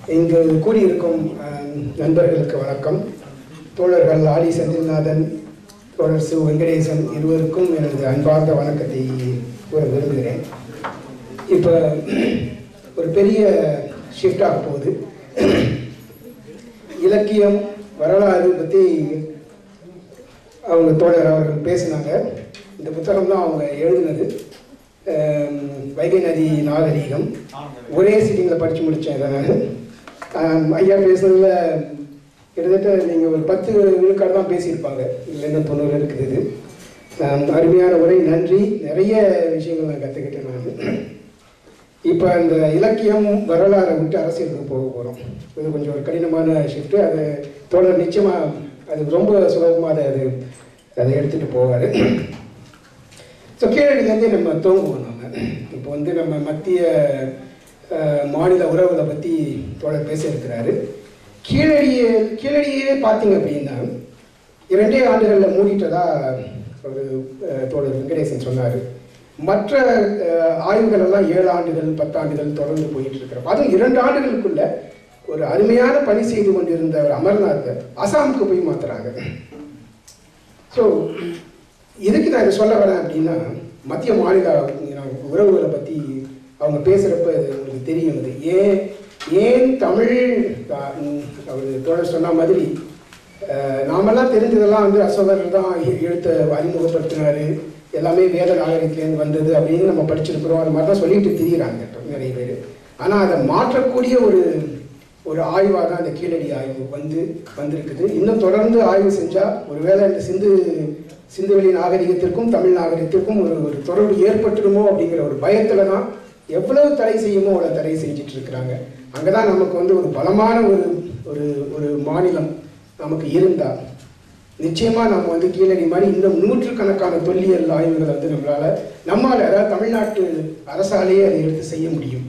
இங்கு கூடியிருக்கும் அஹ், நண்பர்களுக்கு வணக்கம் தோழர்கள் ஆடி செந்தில்நாதன் தோழர் சு வெங்கடேசன் இருவருக்கும் எனது அன்பார்ந்த வணக்கத்தை கூற விரும்புகிறேன் இப்போ ஒரு பெரிய ஷிஃப்ட் ஆக போகுது இலக்கியம் வரலாறு பற்றி அவங்க தோழர் அவர்கள் பேசினாங்க இந்த புத்தகம் தான் அவங்க எழுதினது அஹ், வைகை நதி நாகரீகம் ஒரே சிட்டிங்கில் படித்து முடித்தேன் இதை நான் ஆம், ஐயா பேசுனதில் கிட்டத்தட்ட நீங்கள் ஒரு பத்து விழுக்காடு தான் பேசியிருப்பாங்க இல்லைன்னு தொண்ணூறு இருக்குது இது ஆம், அருமையான உரை நன்றி நிறைய விஷயங்கள் நான் கற்றுக்கிட்டேன் நான் இப்போ அந்த இலக்கியம் வரலாறை விட்டு அரசியலுக்கு போக போகிறோம் இது கொஞ்சம் ஒரு கடினமான ஷிஃப்ட்டு அது தோழர் நிச்சயமாக அது ரொம்ப சுலபமாக அதை அது அதை எடுத்துகிட்டு போவார் ஸோ கீழடியிலேருந்தே நம்ம தூங்குவோம் நம்ம இப்போ வந்து நம்ம மத்திய அஹ், மாநில உறவுகளை பற்றி தோழர் பேசியிருக்கிறாரு கீழடியே கீழடியே பார்த்தீங்க அப்படின்னா இரண்டே ஆண்டுகளில் மூடிட்டதா ஒரு அஹ், தோழர் வெங்கடேசன் சொன்னார் மற்ற அஹ், ஆய்வுகள் எல்லாம் ஏழு ஆண்டுகள் பத்தாண்டுகள் தொடர்ந்து போயிட்டு இருக்கிறப்ப அதுவும் இரண்டு ஆண்டுகளுக்குள்ள ஒரு அருமையான பணி செய்து கொண்டிருந்த ஒரு அமர்நாத்தை அசாமுக்கு போய் மாத்துறாங்க ஸோ எதுக்கு நான் இதை சொல்ல வரேன் அப்படின்னா மத்திய மாநில உறவுகளை பற்றி அவங்க பேசுகிறப்ப இது உங்களுக்கு தெரியும் இது ஏன் ஏன் தமிழ் அஹ், உம், அவர் தோழர் சொன்ன மாதிரி அஹ், நாமெல்லாம் தெரிஞ்சதெல்லாம் வந்து அசோகர் தான் எ- எழுத்தை அறிமுகப்படுத்தினாரு எல்லாமே வேத நாகரிகத்திலேருந்து வந்தது அப்படின்னு நம்ம படிச்சிருக்கிறோம் அது மாதிரி தான் சொல்லிட்டு திரியிறாங்க இப்ப நிறைய பேர் ஆனால் அதை மாற்றக்கூடிய ஒரு ஒரு ஆய்வாக தான் இந்த கீழடி ஆய்வு வந்து வந்திருக்குது இன்னும் தொடர்ந்து ஆய்வு செஞ்சால் ஒருவேளை இந்த சிந்து சிந்துவெளி நாகரிகத்திற்கும் தமிழ் நாகரிகத்திற்கும் ஒரு ஒரு தொடர்பு ஏற்பட்டுடுமோ அப்படிங்கிற ஒரு பயத்தில் தான் எவ்வளவு தடை செய்யுமோ அவ்வளோ தடை செஞ்சுட்டு இருக்கிறாங்க அங்கே தான் நமக்கு வந்து ஒரு பலமான ஒரு ஒரு ஒரு மாநிலம் நமக்கு இருந்தால் நிச்சயமா நம்ம வந்து கீழடி மாதிரி இன்னும் நூற்றுக்கணக்கான தொல்லியல் ஆய்வுகளை வந்து நம்மளால நம்மால அதாவது தமிழ்நாட்டு அரசாலேயே அதை எடுத்து செய்ய முடியும்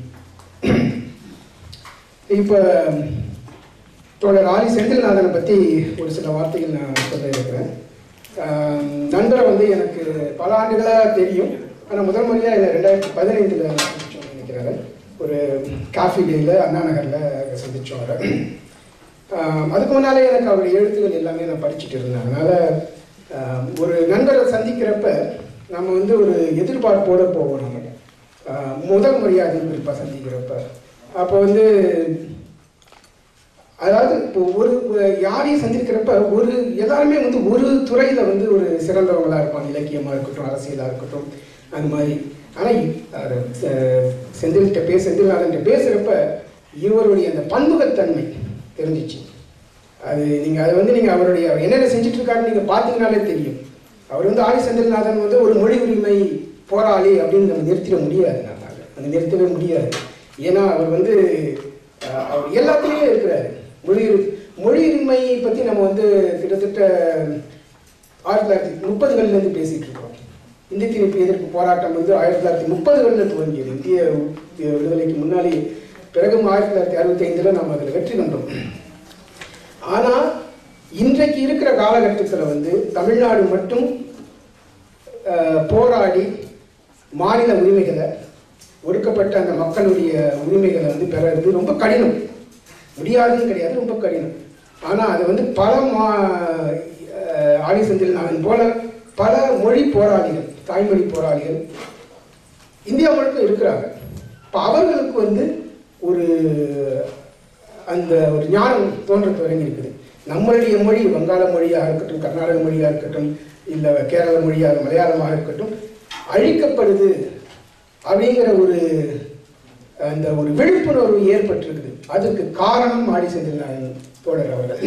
இப்போ தோழர் ஆரி செந்தில்நாதனை பற்றி ஒரு சில வார்த்தைகள் நான் சொல்ல இருக்கிறேன் ஆம், நண்பரை வந்து எனக்கு பல ஆண்டுகளாக தெரியும் ஆனால் முதல் முறையாக இதை ரெண்டாயிரத்தி பதினைந்தில் நினைக்கிறாரு ஒரு காஃபி டேயில் அண்ணா நகரில் சந்தித்தோம் அவரை ஆம், அதுக்கு முன்னாலே எனக்கு அவருடைய எழுத்துக்கள் எல்லாமே நான் படிச்சுட்டு இருந்தேன் அதனால் ஆம், ஒரு நண்பரை சந்திக்கிறப்ப நம்ம வந்து ஒரு எதிர்பார்ப்போடு போவோம் நம்ம ஆம், முதல் முறையாக எதிர்பார்ப்பா சந்திக்கிறப்ப அப்போ வந்து அதாவது இப்போ ஒரு ஒரு யாரையும் சந்திக்கிறப்ப ஒரு எல்லாருமே வந்து ஒரு துறையில் வந்து ஒரு சிறந்தவங்களா இருப்பாங்க இலக்கியமாக இருக்கட்டும் அரசியலாக இருக்கட்டும் அந்த மாதிரி ஆனால் செந்தில்கிட்ட பேச செந்தில்நாதன்கிட்ட பேசுகிறப்ப இவருடைய அந்த பன்முகத்தன்மை தெரிஞ்சிச்சு அது நீங்கள் அது வந்து நீங்கள் அவருடைய அவர் என்னென்ன செஞ்சுட்டு இருக்காருன்னு நீங்கள் பார்த்தீங்கனாலே தெரியும் அவர் வந்து ஆதி செந்தில்நாதன் வந்து ஒரு மொழி உரிமை போராளி அப்படின்னு நம்ம நிறுத்திட முடியாது நம்மளால அந்த நிறுத்தவே முடியாது ஏன்னா அவர் வந்து அஹ், அவர் எல்லாத்துலேயும் இருக்கிறாரு மொழி மொழி உரிமை பற்றி நம்ம வந்து கிட்டத்தட்ட ஆயிரத்தி தொள்ளாயிரத்தி முப்பதுகள்லேருந்து பேசிகிட்டு இருக்கோம் இந்திய திணிப்பு எதிர்ப்பு போராட்டம் வந்து ஆயிரத்தி தொள்ளாயிரத்தி முப்பதுகளில் துவங்கியது இந்திய விடுதலைக்கு முன்னாடி பிறகும் ஆயிரத்தி தொள்ளாயிரத்தி அறுபத்தி ஐந்தில் நம்ம அதில் வெற்றி கண்டோம் ஆனால் இன்றைக்கு இருக்கிற காலகட்டத்தில் வந்து தமிழ்நாடு மட்டும் அஹ், போராடி மாநில உரிமைகளை ஒடுக்கப்பட்ட அந்த மக்களுடைய உரிமைகளை வந்து பெறது ரொம்ப கடினம் முடியாதுன்னு கிடையாது ரொம்ப கடினம் ஆனால் அது வந்து பல மா அஹ், ஆடி செந்தில் நான் போல பல மொழி போராளிகள் தாய்மொழி போராளிகள் இந்தியா முழுக்க இருக்கிறாங்க இப்போ அவர்களுக்கு வந்து ஒரு அந்த ஒரு ஞானம் தோன்ற தொடங்கி இருக்குது நம்மளுடைய மொழி வங்காள மொழியாக இருக்கட்டும் கர்நாடக மொழியாக இருக்கட்டும் இல்லை கேரள மொழியாக மலையாளமாக இருக்கட்டும் அழிக்கப்படுது அப்படிங்கிற ஒரு அந்த ஒரு விழிப்புணர்வு ஏற்பட்டிருக்குது அதுக்கு காரணம் ஆடி செந்தில் தோழர் அவர்கள்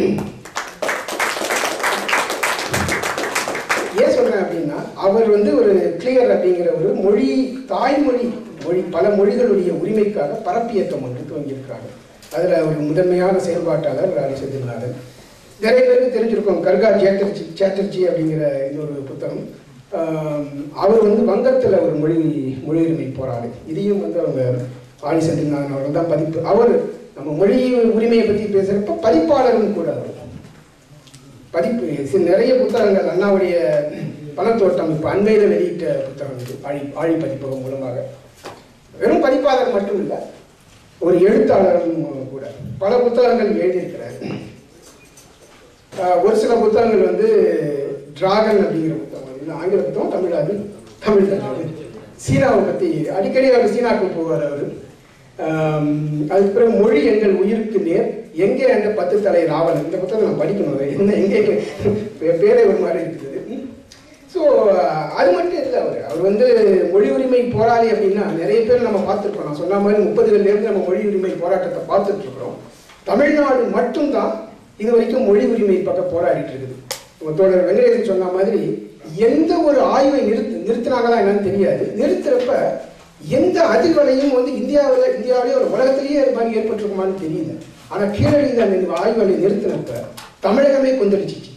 ஏன் சொல்றேன் அப்படின்னா அவர் வந்து ஒரு கிளியர் அப்படிங்கிற ஒரு மொழி தாய்மொழி மொழி பல மொழிகளுடைய உரிமைக்காக பரப்பியக்கம் ஒன்று துவங்கியிருக்கிறாங்க அதுல ஒரு முதன்மையான செயல்பாட்டாளர் ராணி செந்தில்நாதன் நிறைய பேருக்கு தெரிஞ்சிருக்கும் கர்கா சேட்டர்ஜி சேட்டர்ஜி அப்படிங்கிற இன்னொரு புத்தகம் ஆம், அவர் வந்து வங்கத்தில் ஒரு மொழி மொழி உரிமை போராளி இதையும் வந்து அவங்க ஆணி செந்தில்நாதன் அவர்கள் தான் பதிப்பு அவர் நம்ம மொழி உரிமையை பற்றி பேசுகிறப்ப பதிப்பாளரும் கூட அவர் பதிப்பு சில நிறைய புத்தகங்கள் அண்ணாவுடைய பணத்தோட்டம் இப்போ அண்மையில் வெளியிட்ட புத்தகம் இது ஆழி ஆழி பதிப்பகம் மூலமாக வெறும் பதிப்பாளர் மட்டும் இல்லை ஒரு எழுத்தாளரும் கூட பல புத்தகங்கள் எழுதியிருக்கிறார் ஆஹ் ஒரு சில புத்தகங்கள் வந்து டிராகன் அப்படிங்கிற புத்தகம் இது ஆங்கில புத்தகம் தமிழ் அது தமிழ் தான் அது சீனாவை பற்றி அடிக்கடி அவர் சீனாவுக்கு போவார் அவர் அதுக்கு பிறகு மொழி எங்கள் உயிருக்கு நேர் எங்கே அந்த பத்து தலை ராவணன் இந்த புத்தகத்தை நான் படிக்கணும் அது என்ன எங்கே பே- பேரே ஒரு மாதிரி இருக்குது ஸோ அது மட்டும் இல்லை அவர் அவர் வந்து மொழி உரிமை போராளி அப்படின்னா நிறைய பேர் நம்ம பார்த்துருக்கோம் நான் சொன்ன மாதிரி முப்பதுலேருந்து நம்ம மொழி உரிமை போராட்டத்தை பார்த்துட்டு இருக்கிறோம் தமிழ்நாடு மட்டும்தான் இது வரைக்கும் மொழி உரிமை பக்கம் போராடிட்டு இருக்குது உங்க தோழர் வெங்கடேசன் சொன்ன மாதிரி எந்த ஒரு ஆய்வை நிறுத்து நிறுத்தினாங்களா என்னன்னு தெரியாது நிறுத்துறப்ப எந்த அதிர்வலையும் வந்து இந்தியாவில் இந்தியாவிலேயே ஒரு உலகத்திலேயே அது மாதிரி ஏற்பட்டிருக்குமான்னு தெரியல ஆனால் கீழடி அந்த ஆய்வுகளை நிறுத்தினப்ப தமிழகமே கொந்தளிச்சிச்சு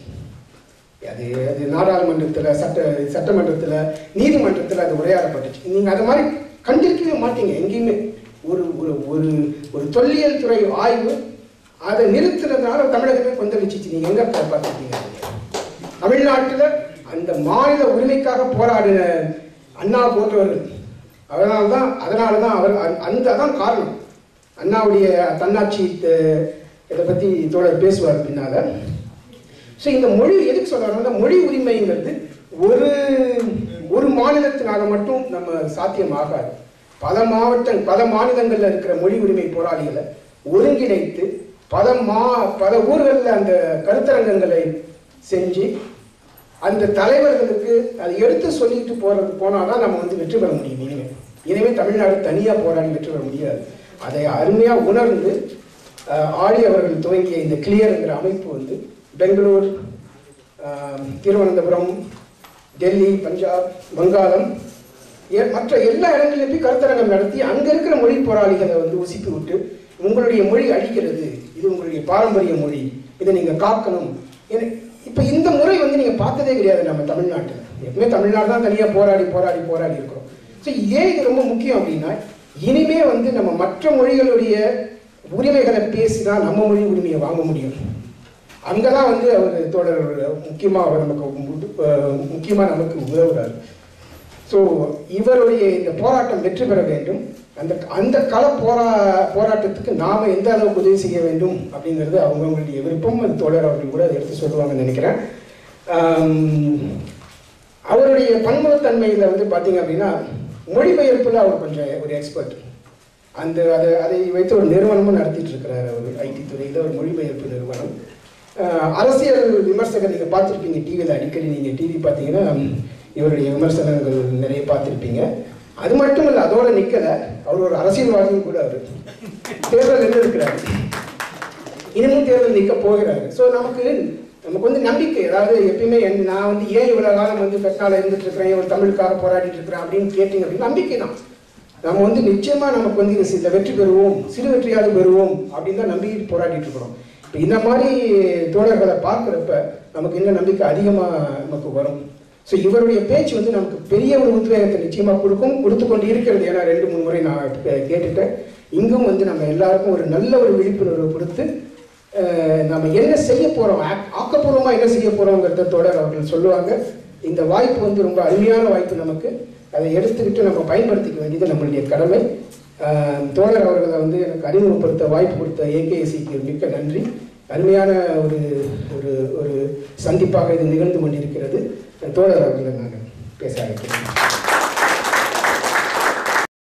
அது அது நாடாளுமன்றத்தில் சட்ட சட்டமன்றத்தில் நீதிமன்றத்தில் அது உரையாடப்பட்டுச்சு நீங்கள் அது மாதிரி கண்டிருக்கவே மாட்டீங்க எங்கேயுமே ஒரு ஒரு ஒரு ஒரு தொல்லியல் துறை ஆய்வு அதை நிறுத்துறதுனால தமிழகமே கொந்தளிச்சிச்சு நீங்கள் எங்கே பார்த்துருக்கீங்க தமிழ்நாட்டில் அந்த மாநில உரிமைக்காக போராடின அண்ணா போன்றவர்கள் அதனால தான் அதனால தான் அவர் அந்த- அந்த அதான் காரணம் அண்ணாவுடைய தன்னாட்சி த- இதை பற்றி தோழர் பேசுவார் பின்னால ஸோ இந்த மொழி எதுக்கு சொல்றாங்கன்னா மொழி உரிமைங்கிறது ஒரு ஒரு மாநிலத்தினால மட்டும் நம்ம சாத்தியமாகாது பல மாவட்ட பல மாநிலங்களில் இருக்கிற மொழி உரிமை போராளிகளை ஒருங்கிணைத்து பல மா பல ஊர்களில் அந்த கருத்தரங்கங்களை செஞ்சு அந்த தலைவர்களுக்கு அதை எடுத்து சொல்லிட்டு போறது போனாதான் நம்ம வந்து வெற்றி பெற முடியும் இனிமேல் இனிமேல் தமிழ்நாடு தனியாக போராடி வெற்றி பெற முடியாது அதை அருமையாக உணர்ந்து அஹ், ஆடி அவர்கள் துவங்கிய இந்த கிளியர்ங்கிற அமைப்பு வந்து பெங்களூர் அஹ், திருவனந்தபுரம் டெல்லி பஞ்சாப் வங்காளம் ஏ- மற்ற எல்லா இடங்களிலும் போய் கருத்தரங்கம் நடத்தி அங்க இருக்கிற மொழி போராளிகளை வந்து உசிப்பி விட்டு உங்களுடைய மொழி அழிக்கிறது இது உங்களுடைய பாரம்பரிய மொழி இதை நீங்க காக்கணும் என- இப்ப இந்த முறை வந்து நீங்க பார்த்ததே கிடையாது நம்ம தமிழ்நாட்டில் எப்பவுமே தமிழ்நாடு தான் தனியா போராடி போராடி போராடி இருக்கிறோம் ஸோ ஏன் இது ரொம்ப முக்கியம் அப்படின்னா இனிமே வந்து நம்ம மற்ற மொழிகளுடைய உரிமைகளை பேசினா நம்ம மொழி உரிமையை வாங்க முடியும் அங்கதான் வந்து அவர் தோழர் முக்கியமா அவர் நமக்கு முக்கியமா நமக்கு உதவுறாரு ஸோ இவருடைய இந்த போராட்டம் வெற்றி பெற வேண்டும் அந்த அந்த கள போரா போராட்டத்துக்கு நாம எந்த அளவுக்கு உதவி செய்ய வேண்டும் அப்படிங்கிறது அவங்கவுங்களுடைய விருப்பம் அது தோழர் அவர்கள் கூட அதை எடுத்து சொல்லுவாங்கன்னு நினைக்கிறேன் ஆம், அவருடைய பன்முகத்தன்மையில் வந்து பார்த்தீங்க அப்படின்னா மொழிபெயர்ப்பில் அவர் கொஞ்சம் ஒரு எக்ஸ்பர்ட் அந்த அதை அதை வைத்து ஒரு நிறுவனமும் நடத்திட்டு இருக்கிறார் அவர் ஐடி துறையில் ஒரு மொழிபெயர்ப்பு நிறுவனம் அஹ், அரசியல் விமர்சகர் நீங்கள் பார்த்துருப்பீங்க டிவியில் அடிக்கடி நீங்கள் டிவி பார்த்தீங்கன்னா இவருடைய விமர்சனங்கள் நிறைய பார்த்துருப்பீங்க அது மட்டும் இல்லை அதோட நிற்கலை அவர் ஒரு அரசியல்வாதியும் கூட அவர் தேர்தல் நின்று இருக்கிறார் இனிமும் தேர்தல் நிற்க போகிறாரு ஸோ நமக்கு நமக்கு வந்து நம்பிக்கை அதாவது எப்பயுமே என் நான் வந்து ஏன் இவ்வளோ காலம் வந்து பெட்னால இருந்துட்டு இருக்கிறேன் ஒரு தமிழுக்காக போராடிட்டு இருக்கிறேன் அப்படின்னு கேட்டீங்க அப்படின்னு நம்பிக்கை தான் நம்ம வந்து நிச்சயமா நமக்கு வந்து இந்த இந்த வெற்றி பெறுவோம் சிறு வெற்றியாவது பெறுவோம் அப்படின்னு தான் நம்பி போராடிட்டு இருக்கிறோம் இப்போ இந்த மாதிரி தோழர்களை பார்க்குறப்ப நமக்கு இன்னும் நம்பிக்கை அதிகமாக நமக்கு வரும் ஸோ இவருடைய பேச்சு வந்து நமக்கு பெரிய ஒரு உத்வேகத்தை நிச்சயமா கொடுக்கும் கொடுத்து கொண்டு இருக்கிறது ஏன்னா ரெண்டு மூணு முறை நான் கே- கேட்டுட்டேன் இங்கும் வந்து நம்ம எல்லாருக்கும் ஒரு நல்ல ஒரு விழிப்புணர்வு கொடுத்து அஹ், நம்ம என்ன செய்ய போறோம் ஆக்- ஆக்கப்பூர்வமா என்ன செய்ய போறோங்கிறத தொடர் அவர்கள் சொல்லுவாங்க இந்த வாய்ப்பு வந்து ரொம்ப அருமையான வாய்ப்பு நமக்கு அதை எடுத்துக்கிட்டு நம்ம பயன்படுத்திக்க வேண்டியது நம்மளுடைய கடமை அஹ், தோழர் அவர்களை வந்து எனக்கு அறிமுகப்படுத்த வாய்ப்பு கொடுத்த ஏகேஎஸ்சிக்கு மிக்க நன்றி அருமையான ஒரு ஒரு ஒரு சந்திப்பாக இது நிகழ்ந்து கொண்டிருக்கிறது தோழர் அவர்களை நான் பேச அழைக்கிறேன்